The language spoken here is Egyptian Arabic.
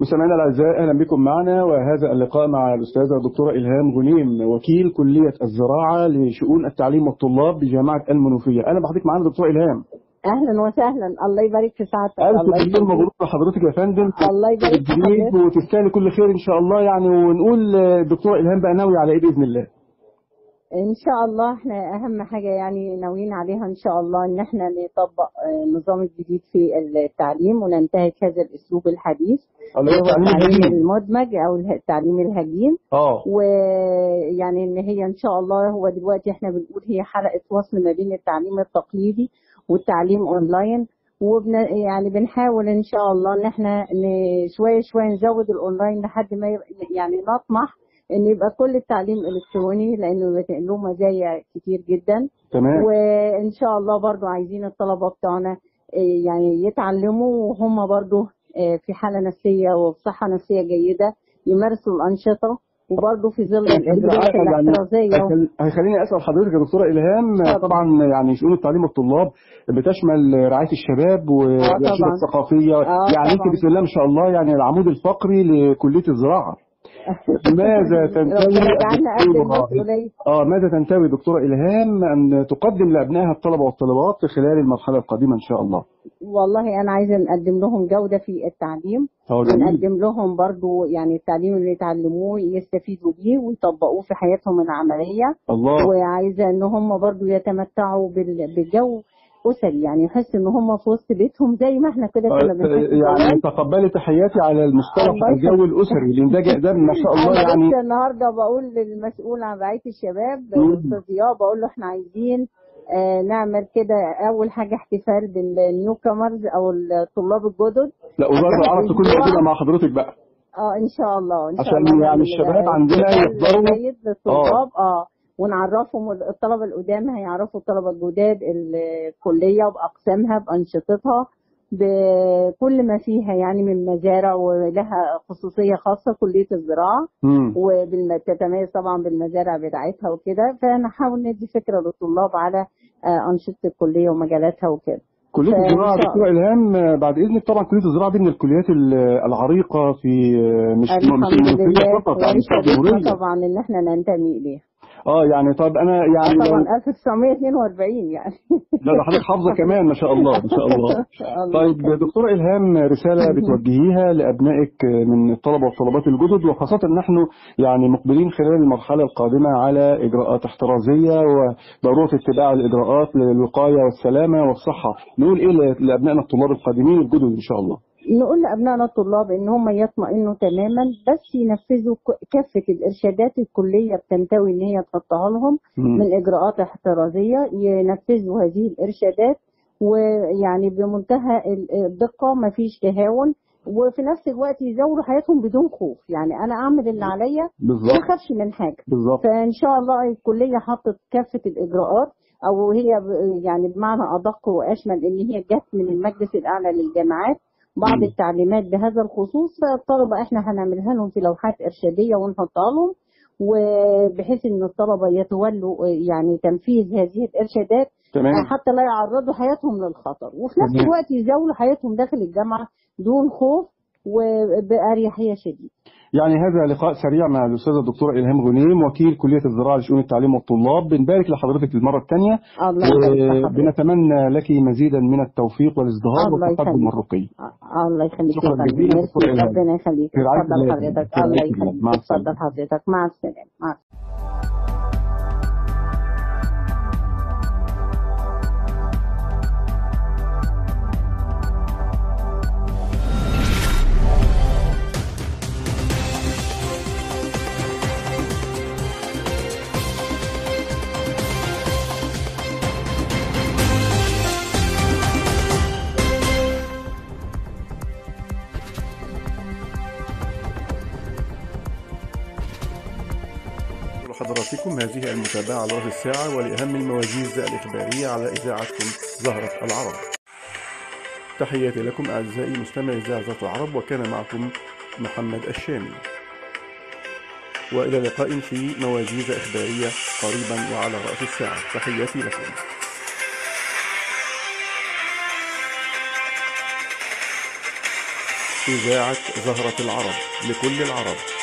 مستمعينا الاعزاء اهلا بكم معنا وهذا اللقاء مع الاستاذه الدكتوره الهام غنيم وكيل كليه الزراعه لشؤون التعليم والطلاب بجامعه المنوفيه اهلا بحضرتك معانا دكتوره الهام اهلا وسهلا الله يبارك في سعادتك الف الله مليون يخليك. مبروك لحضرتك يا فندم الله يبارك في الجديد حضرتك وتستاهلي كل خير ان شاء الله يعني ونقول آه، الدكتوره الهام بقى ناوي على ايه باذن الله ان شاء الله احنا اهم حاجه يعني ناويين عليها ان شاء الله ان احنا نطبق آه، النظام الجديد في التعليم وننتهك هذا الاسلوب الحديث الله اللي هو يفتح عليك التعليم جميل. المدمج او اله- التعليم الهجين اه ويعني ان هي ان شاء الله هو دلوقتي احنا بنقول هي حلقه وصل ما بين التعليم التقليدي والتعليم اونلاين وبن يعني بنحاول ان شاء الله ان احنا ن- شويه شويه نزود الاونلاين لحد ما يبقى يعني نطمح ان يبقى كل التعليم الكتروني لانه بيبقى له مزايا كتير جدا تمام وان شاء الله برضو عايزين الطلبه بتوعنا آه، يعني يتعلموا وهم برضو آه، في حاله نفسيه وصحه نفسيه جيده يمارسوا الانشطه وبرضو في ظل الاجراءات يعني الاحترازيه هيخل- هيخليني اسال حضرتك يا دكتوره الهام اتفضل. طبعا يعني شؤون التعليم والطلاب بتشمل رعايه الشباب والانشطه طبعا. الثقافيه آه، يعني انت طبعا. بسم الله ما شاء الله يعني العمود الفقري لكليه الزراعه ماذا تنتمي ربنا يجعلنا قد الدكتورة- المسؤوليه اه ماذا تنتوي دكتوره الهام ان تقدم لابنائها الطلبه والطالبات في خلال المرحله القادمه ان شاء الله والله انا عايزه نقدم لهم جوده في التعليم اه جميل ونقدم لهم برضو يعني التعليم اللي يتعلموه يستفيدوا بيه ويطبقوه في حياتهم العمليه الله وعايزه ان هم برضو يتمتعوا بال- بجو اسري يعني يحس ان هم في وسط بيتهم زي ما احنا كده كنا آه، بنحس يعني زمان. تقبلي تحياتي على المصطلح الله الجو يخليك. الاسري لان ده ده ما شاء الله انا يعني لسه النهارده بقول للمسؤول عن رعايه الشباب مم. الاستاذ ضياء بقول له احنا عايزين آه، نعمل كده اول حاجه احتفال بالنيو كامرز او الطلاب الجدد لا وزاره العرب تكون أسبوع. موجوده مع حضرتك بقى اه ان شاء الله ان شاء عشان الله يعني نعمل الشباب آه، عندنا احتفال يحضروا. جيد للطلاب اه ونعرفهم الطلبه القدام هيعرفوا الطلبه الجداد الكليه باقسامها بانشطتها بكل ما فيها يعني من مزارع ولها خصوصيه خاصه كليه الزراعه مم. وبتتميز طبعا بالمزارع بتاعتها وكده فنحاول ندي فكره للطلاب على آه، انشطه الكليه ومجالاتها وكده كلية فإن الزراعة شاء دكتور إلهام آه، بعد إذنك طبعا كلية الزراعة دي من الكليات ال- العريقة في آه، مش مش الحمد المنوفية لله فقط على مستوى ويشرفنا الجمهورية طبعا ان احنا ننتمي اليها اه يعني طب أنا يعني لو طبعا 1942 يعني لا ده حضرتك حافظة كمان ما شاء الله ما شاء الله الله طيب يخليك. دكتورة إلهام رسالة بتوجهيها لأبنائك من الطلبة والطلبات الجدد وخاصة نحن يعني مقبلين خلال المرحلة القادمة على إجراءات احترازية وضرورة اتباع الإجراءات للوقاية والسلامة والصحة نقول إيه لأبنائنا الطلاب القادمين الجدد إن شاء الله نقول لابنائنا الطلاب ان هم يطمئنوا تماما بس ينفذوا ك- كافه الارشادات الكليه بتنتوي ان هي تحطها لهم مم. من اجراءات احترازيه ينفذوا هذه الارشادات ويعني بمنتهى ال- الدقه ما فيش تهاون وفي نفس الوقت يزوروا حياتهم بدون خوف يعني انا اعمل اللي عليا ما بالظبط اخافش من حاجه بالظبط فان شاء الله الكليه حطت كافه الاجراءات او هي ب- يعني بمعنى ادق واشمل ان هي جت من المجلس الاعلى للجامعات بعض مم. التعليمات بهذا الخصوص فالطلبه احنا هنعملها لهم في لوحات ارشاديه ونحطها لهم وبحيث ان الطلبه يتولوا يعني تنفيذ هذه الارشادات تمام حتى لا يعرضوا حياتهم للخطر وفي نفس تمام. الوقت يزاولوا حياتهم داخل الجامعه دون خوف وبأريحية شديدة يعني هذا لقاء سريع مع الأستاذة الدكتورة إلهام غنيم وكيل كلية الزراعة لشؤون التعليم والطلاب بنبارك لحضرتك للمرة الثانية الله يخليك حضرتك. بنتمنى لك مزيدا من التوفيق والازدهار الله والتقدم يخليك. والرقي الله يخليك يا شكراً فندم. جزيلاً ميرسي. دكتورة إلهام. ربنا يخليك في رعاية اتفضل الله. حضرتك في الله رعاية الله. يخليك مع السلامة. اتفضل حضرتك مع السلامة مع السلامة لحضراتكم هذه المتابعة على رأس الساعة ولأهم المواجيز الإخبارية على إذاعتكم زهرة العرب تحياتي لكم أعزائي مستمعي إذاعة زهرة العرب وكان معكم محمد الشامي وإلى لقاء في مواجيز إخبارية قريبا وعلى رأس الساعة تحياتي لكم إذاعة زهرة العرب لكل العرب